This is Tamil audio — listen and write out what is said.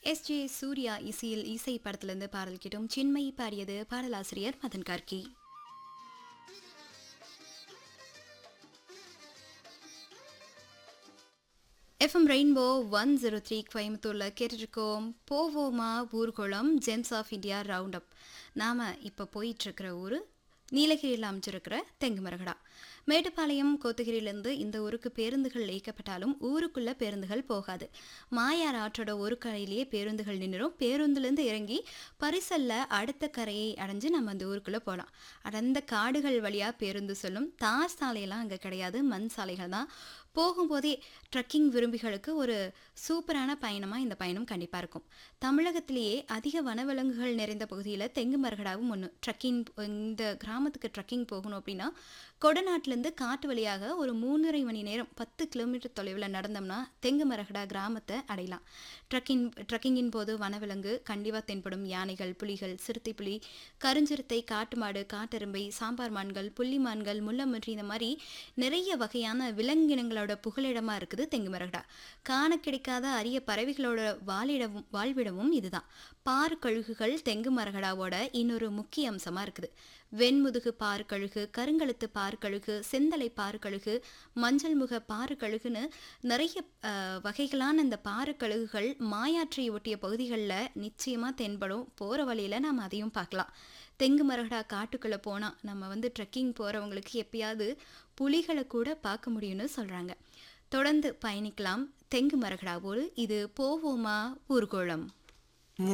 எஸ் ஜே சூர்யா இசையில் இசை படத்திலிருந்து பாடல் கேட்டோம் சின்மயி பாடியது பாடலாசிரியர் Madhan Karky FM rainbow one zero three கோயம்புத்தூரில் கேட்டுட்ருக்கோம் போவோமா Oorkulam gems of India round up நாம் இப்போ போயிட்டுருக்கிற ஊர் நீலகிரியில் அமைச்சிருக்கிற தெங்குமரகடா மேட்டுப்பாளையம் கோத்தகிரியிலேருந்து இந்த ஊருக்கு பேருந்துகள் இயக்கப்பட்டாலும் ஊருக்குள்ள பேருந்துகள் போகாது மாயார் ஆற்றோட ஒரு கரையிலேயே பேருந்துகள் நின்றுடும் பேருந்துலேருந்து இறங்கி பரிசல்ல அடுத்த கரையை அடைஞ்சு நம்ம அந்த ஊருக்குள்ளே போகலாம் அடர்ந்த காடுகள் வழியாக பேருந்து சொல்லும் தார் சாலையெல்லாம் அங்கே கிடையாது மண் சாலைகள் தான் போகும்போதே ட்ரக்கிங் விரும்பிகளுக்கு ஒரு சூப்பரான பயணமாக இந்த பயணம் கண்டிப்பாக இருக்கும் தமிழகத்திலேயே அதிக வனவிலங்குகள் நிறைந்த பகுதியில் தெங்கு மரகடாவும் ஒன்று ட்ரக்கிங் இந்த கிராமத்துக்கு ட்ரக்கிங் போகணும் அப்படின்னா கொடநாட்டிலேருந்து காட்டு வழியாக ஒரு மூன்றரை மணி நேரம் பத்து கிலோமீட்டர் தொலைவில் நடந்தோம்னா தெங்கு மரகடா கிராமத்தை அடையலாம் ட்ரக்கிங் ட்ரக்கிங்கின் போது வனவிலங்கு கண்டிப்பாக தென்படும் யானைகள் புலிகள் சிறுத்தை புலி கருஞ்சிறுத்தை காட்டு மாடு காட்டெரும்பை சாம்பார் மான்கள் புள்ளி மான்கள் முள்ளமுற்றி இந்த மாதிரி நிறைய வகையான விலங்கினங்களோட புகலிடமா இருக்குது தெங்கு மரகடா காண கிடைக்காத அரிய பறவைகளோட வாழிடவும் வாழ்விடமும் இதுதான் பார் கழுகுகள் தெங்கு மரகடாவோட இன்னொரு முக்கிய அம்சமா இருக்குது வெண்முதுகு பார் கழுகு கருங்கழுத்து பார் கழுகு செந்தலை பார் கழுகு மஞ்சள் முக பாரு கழுகுன்னு நிறைய அஹ், வகைகளான இந்த பாரு கழுகுகள் மாயாற்றை ஒட்டிய பகுதிகளில் நிச்சயமாக தென்படும் போகிற வழியில் நாம் அதையும் பார்க்கலாம் தெங்கு மரகடா காட்டுக்குள்ளே போனால் நம்ம வந்து ட்ரெக்கிங் போகிறவங்களுக்கு எப்பயாவது புலிகளை கூட பார்க்க முடியும்னு சொல்கிறாங்க தொடர்ந்து பயணிக்கலாம் தெங்கு மரகடாவோடு இது போவோமா ஊர்கோளம்